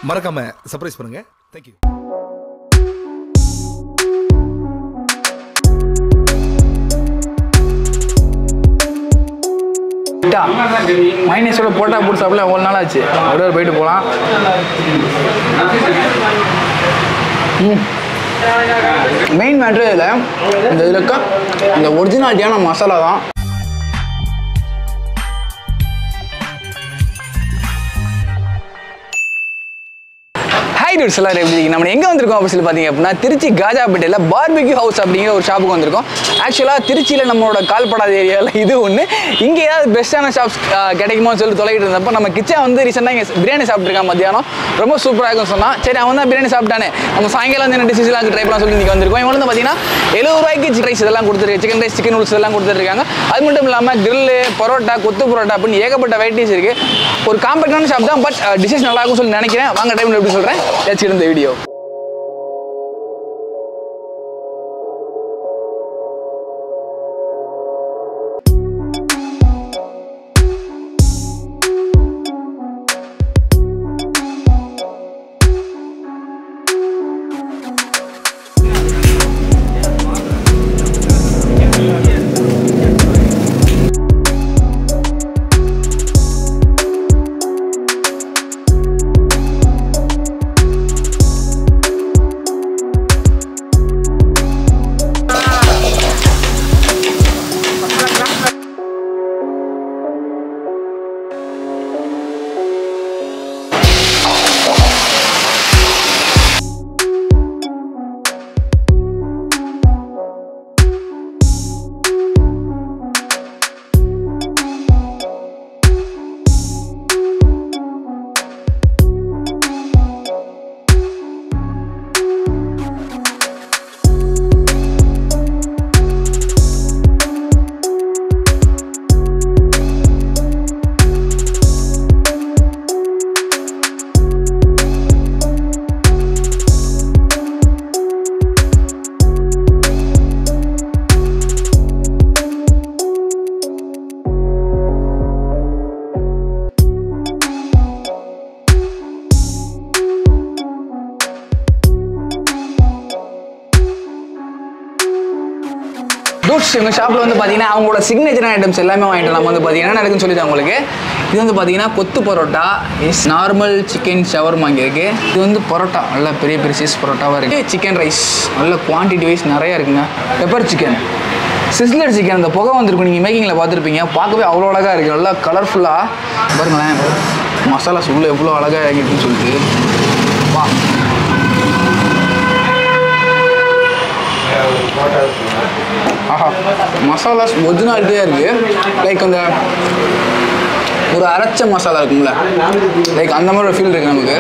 மறக்காம சர்ப்ரைஸ் பண்ணுங்க தேங்க்யூ மைனஸோட போட்டா போட்டு சாப்பிடல ஒரு நாள் ஆச்சு அப்படியே போயிட்டு போகலாம் மெயின் மேட்ரு இதில் இந்த இதில் இருக்க இந்த ஒரிஜினாலிட்டியான மசாலா தான் ஹாய் டூட்ஸ் எல்லாரும் எப்படி இருக்கீங்க? நம்ம எங்கே வந்திருக்கோம் அப்படின்னு சொல்லி பார்த்தீங்க அப்படின்னா திருச்சி காஜாப்பேட்டையில் பார்பிக்யூ ஹவுஸ் அப்படிங்கிற ஒரு ஷாப்புக்கு வந்திருக்கோம் ஆக்சுவலாக திருச்சியில் நம்மளோட கால்படாத ஏரியாவில் இது ஒன்று இங்கே ஏதாவது பெஸ்ட்டான ஷாப்ஸ் கிடைக்குமோன்னு சொல்லி தொலைகிட்டு இருந்தப்போ நம்ம கிச்சன் வந்து ரீசெண்டாக இங்கே பிரியாணி சாப்பிட்ருக்கான் மத்தியானம் ரொம்ப சூப்பராக இருக்கும்னு சொன்னான் சரி அவன் தான் பிரியாணி சாப்பிட்டானே நம்ம சாயங்காலம் வந்து என்ன டிஷ்ஷஸ்லாம் ட்ரை பண்ணலாம் சொல்லி இன்றைக்கி வந்திருக்கோம் இவங்க வந்து பார்த்தீங்கன்னா எழுபது ரூபாய்க்கு சிக்கன் ரைஸ் இதெல்லாம் கொடுத்துருக்கு சிக்கன் ரைஸ் சிக்கன் நூல்ஸ் இதெல்லாம் கொடுத்துருக்காங்க அது மட்டும் இல்லாமல் கிரில்லு பரோட்டா கொத்து பரோட்டா அப்படின்னு ஏகப்பட்ட வெரைட்டிஸ் இருக்குது ஒரு காம்பேக்டான ஷாப் தான் பட் டிஷஸ் நல்லா இருக்கும்னு சொல்லி நினைக்கிறேன் வாங்க டைம் எப்படி சொல்கிறேன் லெட்ஸ் இந்த வீடியோ டூட்ஸ் எங்கள் ஷாப்பில் வந்து பார்த்தீங்கன்னா அவங்களோட சிக்னேச்சர் ஐட்டம்ஸ் எல்லாமே வாங்கிட்டு நம்ம வந்து பார்த்தீங்கன்னா என்ன நடக்குன்னு சொல்லிட்டு உங்களுக்கு இது வந்து பார்த்தீங்கன்னா kothu parotta is normal chicken shawarma இங்கே இருக்குது இது வந்து பரோட்டா நல்ல பெரிய பெரிய சைஸ் பரோட்டாவாக இருக்குது சிக்கன் ரைஸ் நல்ல குவான்டிட்டி வைஸ் நிறையா இருக்குங்க பெப்பர் சிக்கன் சிஸ்லர் சிக்கன் அந்த புகை வந்திருக்கும் நீங்கள் மேக்கிங்கில் பார்த்துருப்பீங்க பார்க்கவே அவ்வளோ அழகாக இருக்குது நல்லா கலர்ஃபுல்லாக பாருங்களேன் மசாலாஸ் உள்ள எவ்வளோ அழகாக இருக்குன்னு சொல்லிட்டு வா ஆஹா மசாலாஸ் ஒரிஜினாலிட்டியாக இருக்குது லைக் அந்த ஒரு அரைச்ச மசாலா இருக்குங்களா லைக் அந்த மாதிரி ஒரு ஃபீல் இருக்குது நமக்கு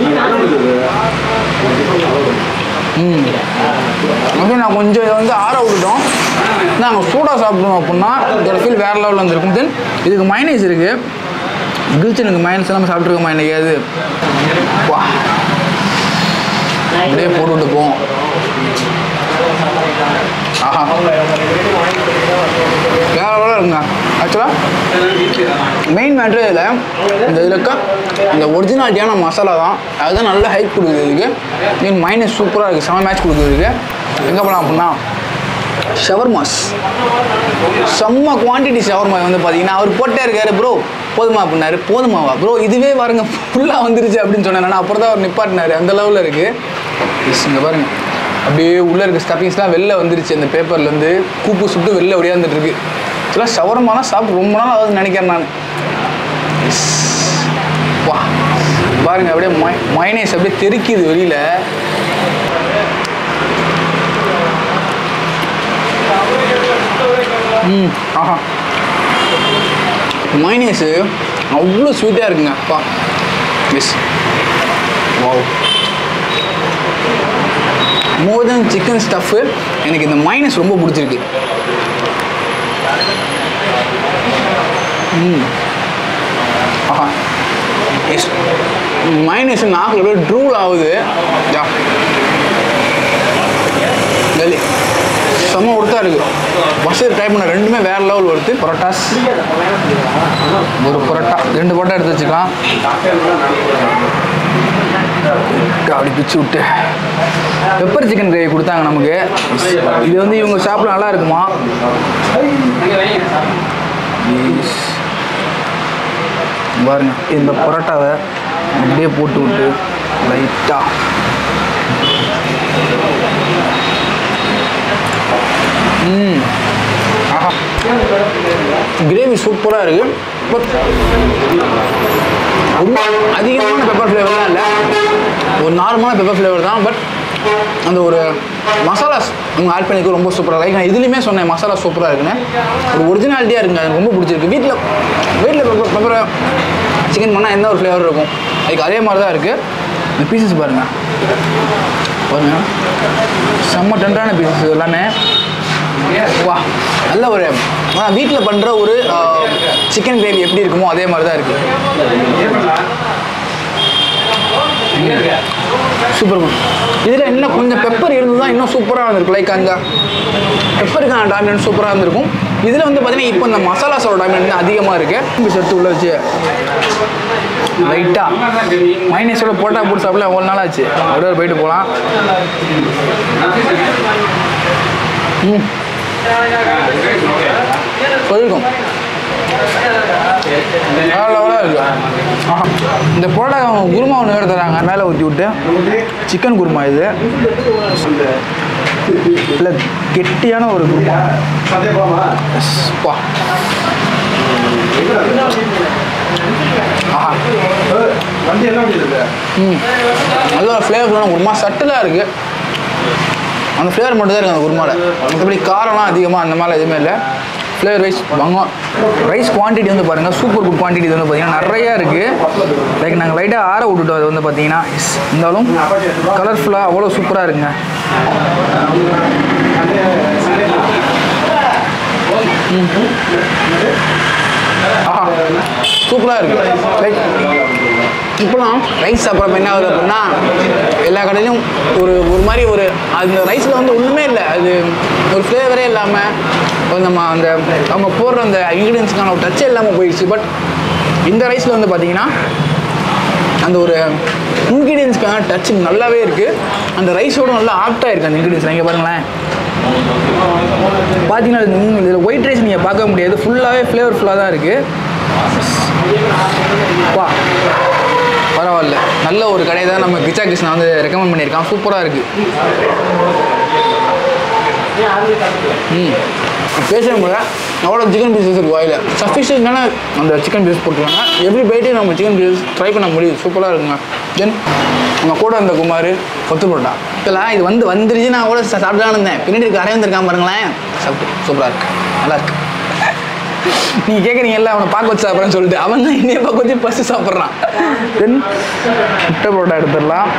ம் ஓகே நான் கொஞ்சம் இதை வந்து ஆற விட்டுட்டோம் நாங்கள் சூடாக சாப்பிட்டோம் அப்படின்னா இதோட ஃபீல் வேறு லெவலில் வந்துருக்கும் தென் இதுக்கு மைனஸ் இருக்குது கில்ச்சனுக்கு மைனஸ் எல்லாமே சாப்பிட்ருக்கோமா என்னைக்காவது வா அப்படியே போட்டு விட்டு போவோம் ஆஹா வேற வேலை இருக்குங்க ஆக்சுவலாக மெயின் மேட்ரு இதில் இந்த இதில் இருக்க இந்த ஒரிஜினாலிட்டியான மசாலா தான் அதுதான் நல்ல ஹைப் கொடுக்குது இதுக்கு மீன் மைனஸ் சூப்பராக இருக்குது செம மேட்ச் கொடுக்குது இதுக்கு எங்கே போகலாம் அப்படின்னா ஷவர்மாஸ் செம்ம குவான்டிட்டி ஷவர்மா வந்து பார்த்தீங்கன்னா அவர் போட்டே இருக்காரு ப்ரோ போதுமா அப்படின்னாரு போதுமாவா ப்ரோ இதுவே பாருங்க ஃபுல்லாக வந்துருச்சு அப்படின்னு சொன்னேன் அப்புறம் தான் அவர் நிப்பாட்டினாரு அந்த லெவலில் இருக்குது இங்கே பாருங்க அப்படியே உள்ளே இருக்க ஸ்டஃபிங்ஸ்லாம் வெளில வந்துருச்சு அந்த பேப்பர்லேருந்து கூப்பு சுட்டு வெளில ஒடியாந்துட்டு இருக்கு இதெல்லாம் ஷவர்மாலாம் சாப்பிட்டு ரொம்ப நாள் ஆகுதுன்னு நினைக்கிறேன் நான் Yes. வா பாருங்க அப்படியே மை மைனேஸ் அப்படியே தெறிக்குது வெளியில் ம் ஆஹா மைனேஸு அவ்வளோ ஸ்வீட்டாக இருக்குங்க அப்பா yes wow more then chicken stuff எனக்கு இந்த மைனஸ் ரொம்ப பிடிச்சிருக்கு ம் ஆஹா எஸ் மைனஸ் நாக்கில் அப்படியே ட்ரூல் ஆகுது யா டெல்லி செம்ம ஒருத்தா இருக்கு ஃபஸ்ட்டு ட்ரை பண்ண ரெண்டுமே வேற லெவல் வருது பரோட்டாஸ் ஒரு பரோட்டா ரெண்டு பரோட்டா எடுத்து வச்சுக்கலாம் அப்படி பிச்சு விட்டு பெப்பர் சிக்கன் கிரேவி கொடுத்தாங்க நமக்கு இது வந்து இவங்க ஷாப்பில் நல்லா இருக்குமா Yes. பாருங்க இந்த பரோட்டாவை அப்படியே போட்டு விட்டு லைட்டாக ம் ஆஹா கிரேவி சூப்பராக இருக்கு பட் ரொம்ப அதிகமான பெப்பர் ஃப்ளேவர்லாம் இல்லை ஒரு நார்மலான பெப்பர் ஃப்ளேவர் தான் பட் அந்த ஒரு மசாலாஸ் அவங்க ஆட் பண்ணிக்க ரொம்ப சூப்பராக லைக் நான் இதுலேயுமே சொன்னேன் மசாலா சூப்பராக இருக்குன்னு ஒரு ஒரிஜினாலிட்டியாக இருக்குங்க எனக்கு ரொம்ப பிடிச்சிருக்கு வீட்டில் வீட்டில் பெப்பர் பெப்பர் சிக்கன் பண்ணால் என்ன ஒரு ஃப்ளேவர் இருக்கும் அதுக்கு அதே மாதிரி தான் இருக்குது இந்த பீசஸ் பாருங்கள் பாருங்க செம்ம டென்டான பீசஸ் எல்லாமே வா நல்ல ஒரு ஆனால் வீட்டில் பண்ணுற ஒரு சிக்கன் கிரேவி எப்படி இருக்குமோ அதே மாதிரி தான் இருக்குது சூப்பர் இதில் இன்னும் கொஞ்சம் பெப்பர் இருந்து தான் இன்னும் சூப்பராக இருந்திருக்கு லைக் அந்த பெப்பருக்கான டாமினன்ட் சூப்பராக இருந்திருக்கும் இதில் வந்து பார்த்தீங்கன்னா இப்போ இந்த மசாலாஸோட டாமினன்ட் அதிகமாக இருக்குது எடுத்து உள்ள வச்சு லைட்டாக மைனஸோட போட்டா போட்டு சாப்பிடல எவ்வளோ நாள் ஆச்சு அப்படியே போயிட்டு போகலாம் ம் சொல்லிருக்கோம் வேற லெவலாக இருக்கு ஆஹா. இந்த புரோட்டா அவங்க குருமா ஒன்று வேறு தராங்க மேலே ஊற்றி விட்டு சிக்கன் குருமா இது இல்லை கெட்டியான ஒரு குருமா பா ஆஹா ம் நல்ல ஃப்ளேவர்ஃபுல்லான குருமா சட்டிலாக இருக்குது அந்த ஃப்ளேவர் மட்டும் தான் இருக்குது அந்த குருமாவில் மற்றபடி காரம்லாம் அதிகமாக அந்த மாதிரிலாம் எதுவுமே இல்லை ஃப்ளேவர் ரைஸ் வாங்க ரைஸ் குவான்டிட்டி வந்து பாருங்கள் சூப்பர் குட் குவான்டிட்டி இது வந்து பார்த்தீங்கன்னா நிறையா இருக்குது லைக் நாங்கள் லைட்டாக ஆற விட்டுட்டோம் அது வந்து பார்த்தீங்கன்னா இருந்தாலும் கலர்ஃபுல்லாக அவ்வளோ சூப்பராக இருக்குங்க ஆஹா சூப்பராக இருக்குது லைக் இப்போலாம் ரைஸ் சாப்பிட்றப்ப என்ன ஆகுது அப்படின்னா எல்லா கடையிலும் ஒரு ஒரு மாதிரி ஒரு அந்த ரைஸில் வந்து ஒன்றுமே இல்லை அது ஒரு ஃப்ளேவரே இல்லாமல் நம்ம அந்த அவங்க போடுற அந்த இன்க்ரீடியன்ஸ்க்கான ஒரு டச்சே இல்லாமல் போயிடுச்சு பட் இந்த ரைஸில் வந்து பார்த்தீங்கன்னா அந்த ஒரு இன்க்ரீடியன்ஸ்க்கான டச் நல்லாவே இருக்குது அந்த ரைஸோட நல்லா ஆப்டாக இருக்குது அந்த இன்க்ரீடியன்ஸ் இங்கே பாருங்களேன் பார்த்தீங்கன்னா இதில் ஒயிட் ரைஸ் நீங்கள் பார்க்க முடியாது ஃபுல்லாகவே ஃப்ளேவர்ஃபுல்லாக தான் இருக்குது வா பரவாயில்ல நல்ல ஒரு கடை தான் நம்ம கிச்சா கிருஷ்ணா வந்து ரெக்கமெண்ட் பண்ணியிருக்கான் சூப்பராக இருக்குது ம் பேசவே முடியல அவ்வளோ சிக்கன் பீசஸ் இருக்கு வாயில் சஃபிஷியன்டான அந்த சிக்கன் பீஸ் போட்டுருக்காங்க எவ்ரி பைட்டையும் நம்ம சிக்கன் பீஸ் ட்ரை பண்ண முடியுது சூப்பராக இருக்குங்க தென் நம்ம கூட இருந்த குமார் கொத்து போட்டா இதெல்லாம் இது வந்து வந்துருச்சு நான் கூட சா- சாப்பிட்டு தான் இருந்தேன் பின்னாடி இருக்க அரையா வந்திருக்கான் பாருங்களேன் சாப்பிட்டு சூப்பராக இருக்கு நல்லா இருக்கு நீங்கள் கேட்குறீங்கல்ல அவனை பார்க்க வச்சு சாப்பிட்றேன்னு சொல்லிட்டு அவன் தான் என்னைய பார்க்க வச்சு ஃபஸ்ட்டு சாப்பிட்றான் தென் முட்டை பரோட்டா எடுத்துடலாம்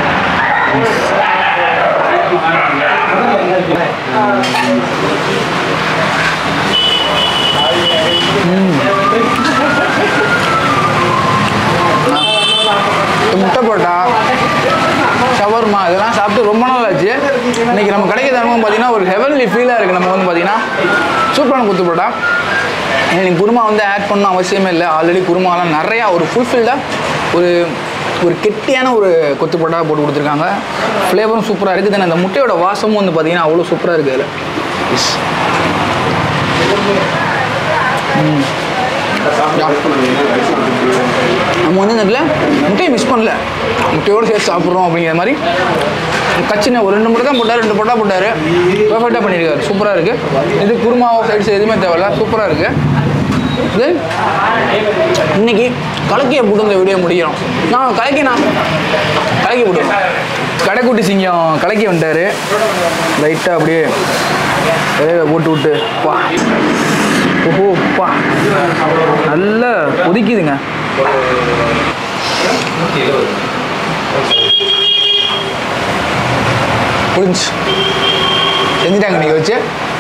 இந்த முட்டை பரோட்டா ஷவர்மா இதெல்லாம் சாப்பிட்டு ரொம்ப நாள் ஆச்சு இன்னைக்கு நம்ம கிடைக்கிற தரமும் பார்த்தீங்கன்னா ஒரு ஹெவன்லி ஃபீலாக இருக்குது நம்ம வந்து பார்த்தீங்கன்னா சூப்பரான குத்து பரோட்டா எனக்கு குருமா வந்து ஆட் பண்ணணும் அவசியமே இல்லை ஆல்ரெடி குருமாலாம் நிறையா ஒரு ஃபுல்ஃபில்டாக ஒரு ஒரு கெட்டியான ஒரு கொத்து பரோட்டா போட்டு கொடுத்துருக்காங்க ஃப்ளேவரும் சூப்பராக இருக்குது தென் அந்த முட்டையோட வாசமும் வந்து பார்த்தீங்கன்னா அவ்வளோ சூப்பராக இருக்குது அதில் எஸ் நம்ம வந்து இந்த இடத்துல முட்டையை மிஸ் பண்ணல முட்டையோடு சேர்த்து சாப்பிட்றோம் அப்படிங்கிற மாதிரி கச்சின ஒரு ரெண்டு முட்டை தான் போட்டார் ரெண்டு போட்டா போட்டார் பர்ஃபெக்டாக பண்ணியிருக்காரு சூப்பராக இருக்குது இது குருமாவோ சைட்ஸ் எதுவுமே தேவையில்ல சூப்பராக இருக்குது இது இன்னைக்கு கலக்கியை போட்டு இந்த வீடியோ முடிக்கிறோம் நான் கலக்கி நான் கலக்கி போட்டுருவோம் கடைக்குட்டி சிங்கம் கலக்கி வந்துட்டாரு லைட்டாக அப்படியே இலையில போட்டு விட்டு பா ஓஹோ பா நல்லா கொதிக்குதுங்க புரிஞ்சு செஞ்சுட்டாங்க நீங்கள் வச்சு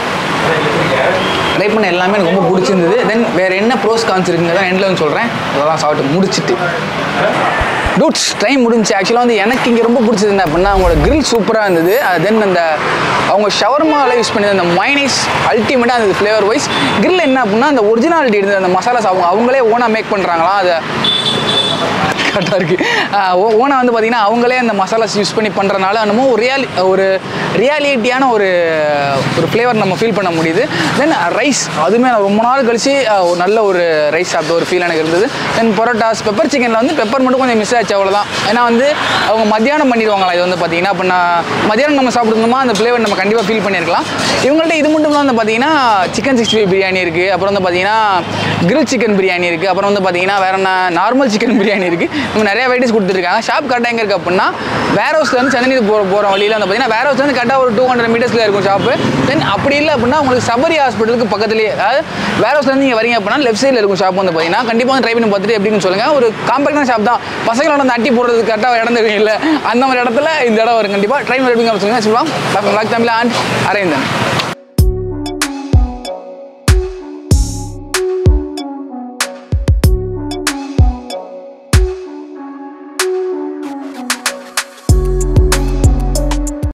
ட்ரை பண்ண எல்லாமே எனக்கு ரொம்ப பிடிச்சிருந்தது தென் வேறு என்ன ப்ரோஸ் கான்ஸ் இருக்குங்க தான் எண்டில் வந்து சொல்கிறேன் அதெல்லாம் சாப்பிட்டு முடிச்சிட்டு டூட்ஸ் டைம் முடிஞ்சு ஆக்சுவலாக வந்து எனக்கு இங்கே ரொம்ப பிடிச்சது என்ன அப்படின்னா அவங்களோட grill சூப்பராக இருந்தது தென் அந்த அவங்க ஷவர்மாவில் யூஸ் பண்ணி அந்த மைனைஸ் அல்டிமேட்டாக இருந்தது ஃப்ளேவர் வைஸ் grill என்ன அப்படின்னா அந்த ஒரிஜினாலிட்டி இருந்தது அந்த மசாலாஸ் அவங்க அவங்களே ஓனாக மேக் பண்ணுறாங்களா அதை கரெக்டாக இருக்குது ஓனா வந்து பார்த்தீங்கன்னா அவங்களே அந்த மசாலாஸ் யூஸ் பண்ணி பண்ணுறனால என்னமோ ஒரு ரியாலி ஒரு ரியாலிட்டியான ஒரு ஒரு ஃப்ளேவர் நம்ம ஃபீல் பண்ண முடியுது தென் ரைஸ் அதுவுமே நான் ரொம்ப நாள் கழிச்சு அஹ், ஒரு நல்ல ஒரு ரைஸ் சாப்பிட்ட ஒரு ஃபீல் எனக்கு இருந்தது தென் பரோட்டாஸ் பெப்பர் சிக்கனில் வந்து பெப்பர் மட்டும் கொஞ்சம் மிஸ் ஆச்சு அவ்வளோதான் ஏன்னா வந்து அவங்க மத்தியானம் பண்ணிடுவாங்களா இது வந்து பார்த்தீங்கன்னா இப்போ நான் மத்தியானம் நம்ம சாப்பிட்ருந்தோமா அந்த ஃப்ளேவர் நம்ம கண்டிப்பாக ஃபீல் பண்ணியிருக்கலாம் இவங்கள்ட்ட இது மட்டும் தான் வந்து பார்த்தீங்கன்னா சிக்கன் சிக்ஸ்டி ஃபைவ் பிரியாணி இருக்குது அப்புறம் வந்து பார்த்தீங்கன்னா கிரில் சிக்கன் பிரியாணி இருக்குது அப்புறம் வந்து பார்த்தீங்கன்னா வேற என்ன நார்மல் சிக்கன் பிரியாணி இருக்குது இவங்க நிறைய வெரைட்டிஸ் கொடுத்துருக்காங்க ஷாப் கரெக்டாக எங்கே இருக்குது அப்படின்னா வேர் ஹவுஸ்ல இருந்து சென்னை போகிற போகிற வழியில் வந்து பார்த்தீங்கன்னா வேர் ஹவுஸ்ல இருந்து கரெக்டாக ஒரு டூ ஹண்ட்ரட் மீட்டர்ஸில் இருக்கும் ஷாப்பு தென் அப்படி இல்லை அப்படின்னா உங்களுக்கு சபரி ஹாஸ்பிட்டலுக்கு பக்கத்துலேயே அதாவது வேர் ஹவுஸ்லேருந்து நீங்கள் வரீங்க அப்படின்னா லெஃப்ட் சைடில் இருக்கும் ஷாப் வந்து பார்த்தீங்கன்னா கண்டிப்பாக வந்து ட்ரை பண்ணி பார்த்துட்டு எப்படின்னு சொல்லுங்கள் ஒரு காம்பேக்டான ஷாப் தான் பசங்களோட வந்து அட்டி போடுறதுக்கு கரெக்டாக இடம் தெரியும் இல்லை அந்த மாதிரி இடத்துல இந்த இடம் வரும் கண்டிப்பாக ட்ரை பண்ணி எப்படிங்க சொல்லுங்கள் சொல்லலாம் தமிழ் அண்ட் அரேந்தன்